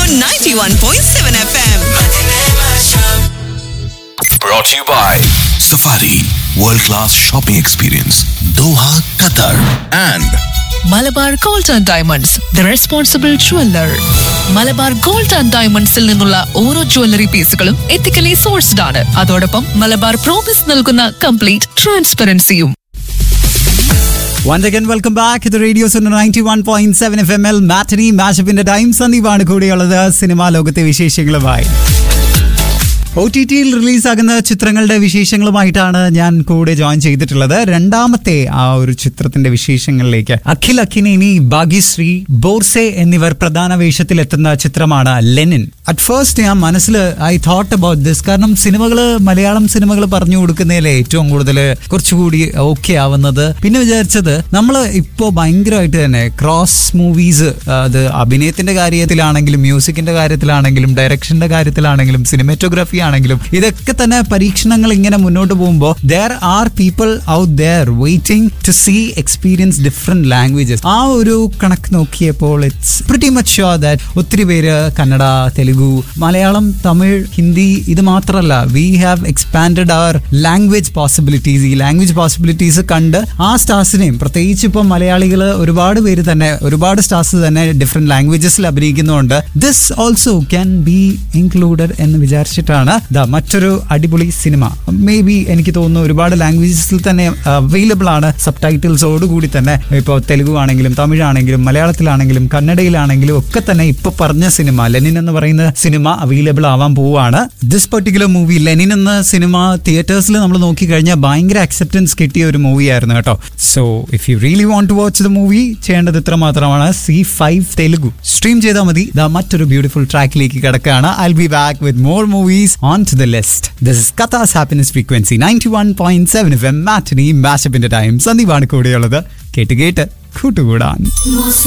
on 91.7 FM. Brought to you by Safari World Class Shopping Experience Doha, Qatar and Malabar gold and diamonds the responsible jeweller Malabar gold and ഡയമണ്ട്സിൽ നിന്നുള്ള ഓരോ jewellery പീസുകളും ethically sourced ആണ് അതോടൊപ്പം Malabar promise നൽകുന്ന complete ട്രാൻസ്പെറൻസിയും once again welcome back ഇത് radio ninety one point seven F M എൽ മാറ്റനി മാച്ചപ്പിന്റെ ടൈം സന്ദീപാണ് കൂടെയുള്ളത് സിനിമാ ലോകത്തെ വിശേഷങ്ങളുമായി ഒ ടി ടിയിൽ റിലീസാകുന്ന ചിത്രങ്ങളുടെ വിശേഷങ്ങളുമായിട്ടാണ് ഞാൻ കൂടെ ജോയിൻ ചെയ്തിട്ടുള്ളത് രണ്ടാമത്തെ ആ ഒരു ചിത്രത്തിന്റെ വിശേഷങ്ങളിലേക്ക് അഖിൽ അഖിനേനി ഭാഗ്യശ്രീ ബോർസെ എന്നിവർ പ്രധാന വേഷത്തിലെത്തുന്ന ചിത്രമാണ് ലെനിൻ അറ്റ് ഫസ്റ്റ് ഞാൻ മനസ്സിൽ ഐ തോട്ട് അബൌട്ട് ദിസ് കാരണം സിനിമകൾ മലയാളം സിനിമകൾ പറഞ്ഞു കൊടുക്കുന്നതിലെ ഏറ്റവും കൂടുതൽ കുറച്ചുകൂടി ഓക്കെ ആവുന്നത് പിന്നെ വിചാരിച്ചത് നമ്മൾ ഇപ്പോൾ ഭയങ്കരമായിട്ട് തന്നെ ക്രോസ് മൂവീസ് അത് അഭിനയത്തിന്റെ കാര്യത്തിലാണെങ്കിലും മ്യൂസിക്കിന്റെ കാര്യത്തിലാണെങ്കിലും ഡയറക്ഷന്റെ കാര്യത്തിലാണെങ്കിലും സിനിമാറ്റോഗ്രാഫി ആണെങ്കിലും ഇതൊക്കെ തന്നെ പരീക്ഷണങ്ങൾ ഇങ്ങനെ മുന്നോട്ട് പോകുമ്പോൾ there are people out there waiting to see experience different languages ആ ഒരു കണക്ക് നോക്കിയപ്പോൾ it's pretty much sure that ഒത്തിരി പേര് കന്നഡ തെലുഗു മലയാളം തമിഴ് ഹിന്ദി ഇത് മാത്രമല്ല we have expanded our language possibilities ഈ ലാംഗ്വേജ് പോസിബിലിറ്റീസ് കണ്ട് ആ സ്റ്റാർസിനെയും പ്രത്യേകിച്ച് ഇപ്പം മലയാളികൾ ഒരുപാട് പേര് തന്നെ ഒരുപാട് സ്റ്റാർസ് തന്നെ ഡിഫറെന്റ് ലാംഗ്വേജസിൽ അഭിനയിക്കുന്നുണ്ട് this also can be included എന്ന് വിചാരിച്ചിട്ടാണ് ദാ മറ്റൊരു അടിപൊളി സിനിമ മേ ബി എനിക്ക് തോന്നുന്നു ഒരുപാട് ലാംഗ്വേജസിൽ തന്നെ അവൈലബിൾ ആണ് സബ് ടൈറ്റിൽസോടുകൂടി തന്നെ ഇപ്പോൾ തെലുഗു ആണെങ്കിലും തമിഴാണെങ്കിലും മലയാളത്തിലാണെങ്കിലും കന്നഡയിലാണെങ്കിലും ഒക്കെ തന്നെ ഇപ്പൊ പറഞ്ഞ സിനിമ ലെനിൻ എന്ന് പറയുന്ന സിനിമ അവൈലബിൾ ആവാൻ പോവുകയാണ് ദിസ് പെർട്ടിക്കുലർ മൂവി ലെനിൻ എന്ന സിനിമ തിയേറ്റേഴ്സിൽ നമ്മൾ നോക്കിക്കഴിഞ്ഞാൽ ഭയങ്കര അക്സെപ്റ്റൻസ് കിട്ടിയ ഒരു മൂവി ആയിരുന്നു കേട്ടോ so if you really want to watch the movie ചെയ്യേണ്ടത് ഇത്ര മാത്രമാണ് സി ഫൈവ് തെലുഗു സ്ട്രീം ചെയ്താൽ മതി ദാ മറ്റൊരു ബ്യൂട്ടിഫുൾ ട്രാക്കിലേക്ക് കിടക്കുകയാണ് I be back with more movies on to the list this is Katha's happiness frequency ninety one point seven F M matinee മാഷപ്പിന്റെ ടൈം സന്ദീപാണ് കൂടെയുള്ളത് കേട്ട് കേട്ട് കൂട്ടുകൂടാൻ Mose